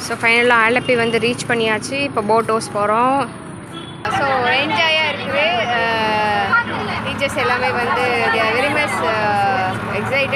so ஃபைனலாக ஆலப்பி வந்து reach பண்ணியாச்சு இப்போ போட் ஹவுஸ் போகிறோம் ஸோ என்ஜாயாக இருக்குது டீச்சர்ஸ் எல்லாமே வந்து வெரி மச் எக்ஸைட்டட்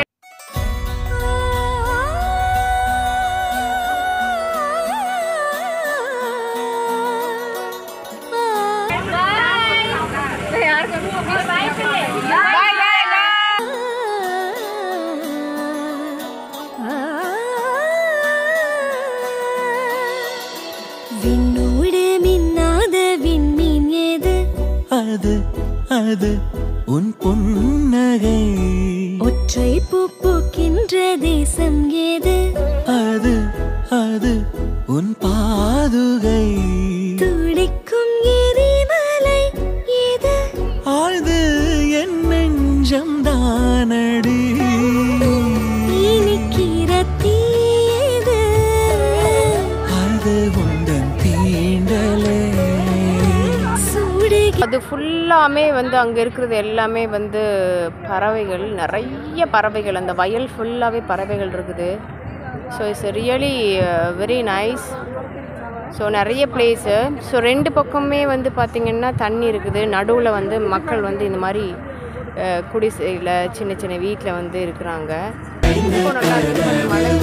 விண்ணோடு மின்னாத விண்மீன் ஏது அது அது உன் புன்னகை ஒற்றை பூ பூக்கின்ற தேசம் ஏது அது அது உன் பாதுகை துடிக்கும் எரிமலை ஏது ஆழ்து என் நெஞ்சம் தானடி இனிக்கிற தீ ஏது அது உந்தன் தீண்டலே சூடுகி அது ஃபுல்லாமே வந்து அங்கே இருக்கிறது எல்லாமே வந்து பறவைகள் நிறைய பறவைகள் அந்த வயல் ஃபுல்லாகவே பறவைகள் இருக்குது so it's really very nice so நிறைய பிளேஸு ஸோ ரெண்டு பக்கமே வந்து பார்த்திங்கன்னா தண்ணி இருக்குது நடுவில் வந்து மக்கள் வந்து இந்த மாதிரி அஹ், குடிசையில் சின்ன சின்ன வீட்டில் வந்து இருக்கிறாங்க ரொம்ப நல்லா இருக்குது மழை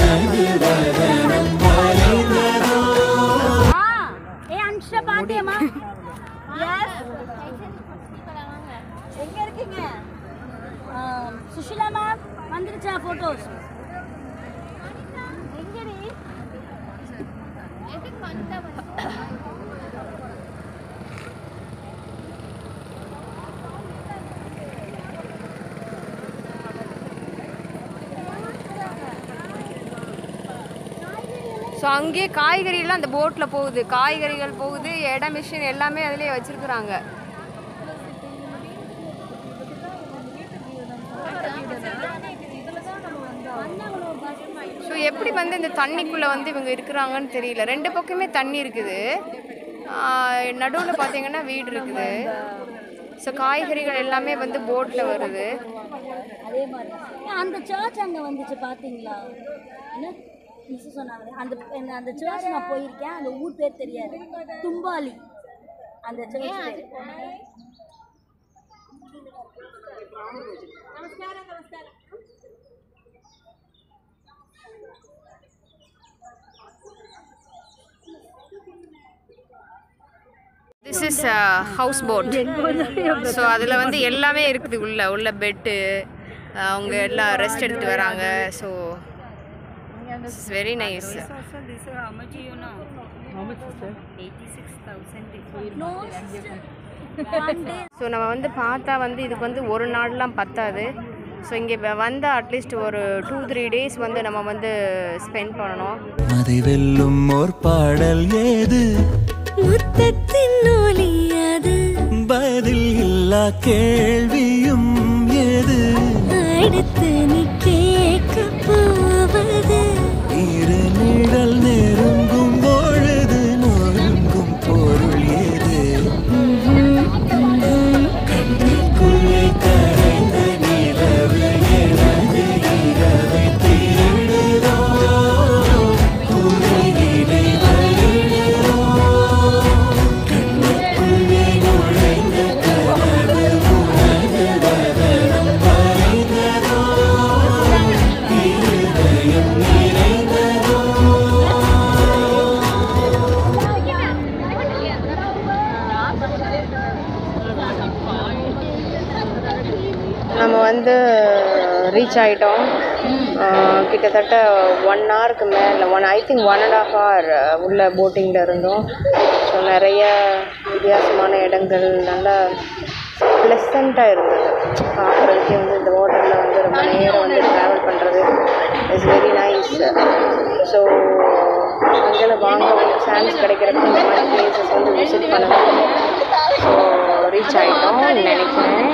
ஏ அனுஷா பாத்தியம்மா எஸ் எங்க இருக்கீங்க ஆம், சுஷிலா மேம் வந்துருச்சா போட்டோஸ் எங்கடி ஸோ அங்கேயே காய்கறியெல்லாம் அந்த போட்டில் போகுது காய்கறிகள் போகுது இடம் மிஷின் எல்லாமே அதிலே வச்சுருக்குறாங்க ஸோ எப்படி வந்து இந்த தண்ணிக்குள்ளே வந்து இவங்க இருக்கிறாங்கன்னு தெரியல ரெண்டு பக்கமே தண்ணி இருக்குது நடுவில் பார்த்தீங்கன்னா வீடு இருக்குது ஸோ காய்கறிகள் எல்லாமே வந்து போட்டில் வருது அதே மாதிரி ஏ, அந்த சர்ச் அங்க வந்துச்சு பாத்தீங்களா என்ன மிஸ் சொன்னாங்க அந்த என்ன- அந்த சர்ச் நான் போயிருக்கேன் அந்த ஊர் பேர் தெரியாது தும்பாலி அந்த சர்ச் பேர் நமஸ்காரம் நமஸ்காரம் this is house boat so அதில் வந்து எல்லாமே இருக்குது உள்ள உள்ள பெட்டு அவங்க எல்லாம் ரெஸ்ட் எடுத்துட்டு வராங்க so it's very nice no one day so நம்ம வந்து பார்த்தா வந்து இதுக்கு வந்து ஒரு நாள்லாம் பத்தாது ஸோ இங்கே வந்தால் அட்லீஸ்ட் ஒரு டூ த்ரீ டேஸ் வந்து நம்ம வந்து ஸ்பெண்ட் பண்ணணும் அதை வெல்லும் ஓர் பாடல் ஏது முத்தத்தின் ஒலி அது பதில் இல்லா கேள்வியும் ஏது அடுத்து நீ கேட்க போவது இரு நிழல் நெருங்கும் பொழுது நொறுங்கும் பொருள் ஏது கண்ணுக்குள்ளே கரைந்த நிலவு எனது இரவை தேடுதோ உலகினை வருடுதோ கண்ணுக்குள்ளே நுழைந்த கனவு உனது வதனம் வரைந்ததோ இருதயம் நிறைந்ததோ நம்ம வந்து ரீச் ஆகிட்டோம் கிட்டத்தட்ட ஒன் ஹவருக்கு மேலே one I think one and half hour உள்ள போட்டிங்கில் இருந்தோம் ஸோ நிறைய வித்தியாசமான இடங்கள் நல்லா ப்ளசண்ட்டாக இருந்தது பார்க்குறதுக்கே வந்து இந்த வாட்டரில் வந்து ரொம்ப நேரம் வந்து ட்ராவல் பண்ணுறது இட்ஸ் வெரி நைஸ் ஸோ அங்கே வாங்க வந்து சான்ஸ் கிடைக்கிறப்ப இந்த மாதிரி பிளேசஸ் வந்து விசிட் பண்ணுங்க ஸோ ரீச் ஆகிட்டோம் நினைக்கிறேன்